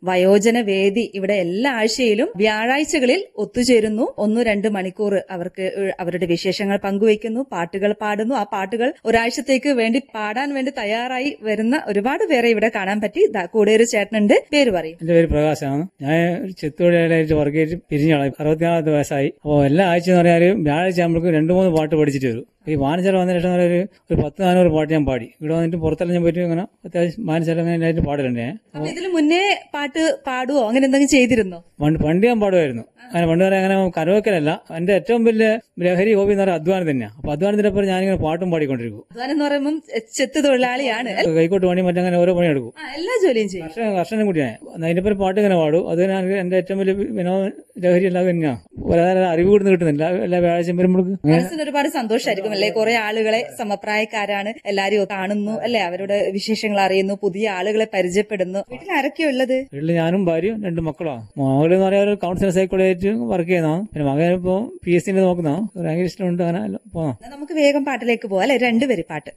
വയോജന വേദി ഇവിടെ എല്ലാ ആഴ്ചയിലും വ്യാഴാഴ്ചകളിൽ ഒത്തുചേരുന്നു ഒന്നു രണ്ട് മണിക്കൂർ അവർക്ക് അവരുടെ വിശേഷങ്ങൾ പങ്കുവയ്ക്കുന്നു പാട്ടുകൾ പാടുന്നു ആ പാട്ടുകൾ ഒരാഴ്ചത്തേക്ക് വേണ്ടി പാടാൻ വേണ്ടി തയ്യാറായി വരുന്ന ഒരുപാട് പേരെ ഇവിടെ കാണാൻ പറ്റി ദാ കൂടെ ഒരു ചേട്ടനുണ്ട് പേര് പറയും എന്റെ പേര് പ്രകാശാണ് ഞാൻ ഒരു ചെത്തോടിയായിട്ട് വർക്ക് ചെയ്തിട്ട് പിരിഞ്ഞാളായി അറുപത്തിനാലാമത്തെ വയസ്സായി അപ്പോൾ എല്ലാ ആഴ്ച എന്ന് പറഞ്ഞാൽ വ്യാഴാഴ്ച ആകുമ്പോഴേക്കും രണ്ട് മൂന്ന് പാട്ട് പഠിച്ചിട്ട് വരും ഈ മാനച്ചേരം വന്ന ശേഷം ഒരു ഒരു പത്ത് നാനൂറ് പാട്ട് ഞാൻ പാടി ഇവിടെ വന്നിട്ട് പുറത്തെല്ലാം ഞാൻ പോയിട്ട് ഇങ്ങനെ അത്യാവശ്യം മാനച്ചേരം ആയിട്ട് പാടലുണ്ട് ഞാൻ അപ്പൊ ഇതിന് മുന്നേ പാട്ട് പാടുവോ അങ്ങനെ എന്തെങ്കിലും ചെയ്തിരുന്നോ പണ്ട് പണ്ട് ഞാൻ പാടുമായിരുന്നു അങ്ങനെ പണ്ട് പറയാൻ അങ്ങനെ കരവക്കലല്ല എന്റെ ഏറ്റവും വലിയ ലഹരി ഹോബി എന്ന് പറയുന്നത് അധ്വാനം തന്നെയാണ് അപ്പൊ അധ്വാനത്തിന്റെ ഒപ്പം ഞാനിങ്ങനെ പാട്ടും പാടിക്കൊണ്ടിരിക്കും അധ്വാനം എന്ന് പറയുമ്പോൾ ചെത്ത് തൊഴിലാളിയാണ് കൈക്കോട്ട് പണി മറ്റങ്ങനെ ഓരോ പണി എടുക്കും ആ, എല്ലാ ജോലിയും ചെയ്യും കർഷകൻ കർഷകനും കൂടിയാണ് അതിന്റെ പേര് പാട്ട് ഇങ്ങനെ പാടും അത് ഞാൻ എന്റെ ഏറ്റവും വലിയ വിനോദ ലഹരി അല്ലാതെ തന്നെയാണ് പലതരം അറിവ് കൂടുന്ന കിട്ടുന്നില്ല എല്ലാ വ്യാഴാഴ്ച വരുമ്പോഴേക്ക് മനസ്സിന് ഒരുപാട് സന്തോഷമായിരിക്കും അല്ലെ കുറെ ആളുകളെ സമപ്രായക്കാരാണ് എല്ലാരും കാണുന്നു അല്ലെ അവരുടെ വിശേഷങ്ങൾ അറിയുന്നു പുതിയ ആളുകളെ പരിചയപ്പെടുന്നു വീട്ടിൽ ആരൊക്കെയാ ഉള്ളത് വീട്ടിൽ ഞാനും ഭാര്യയും രണ്ട് മക്കളാണ് മകള് എന്ന് പറയാൻ ഒരു കൗൺസിലർ സൈക്കോളജി വർക്ക് ചെയ്യുന്നതാണ് പിന്നെ മകൻ ഇപ്പോൾ പി എസ് സിന്റെ നോക്കുന്ന ഭയങ്കര ഇഷ്ടമുണ്ട് അങ്ങനെ പോകാം എന്നാ നമുക്ക് വേഗം പാട്ടിലേക്ക് പോവാം അല്ലെ രണ്ടുപേര് പാട്ട്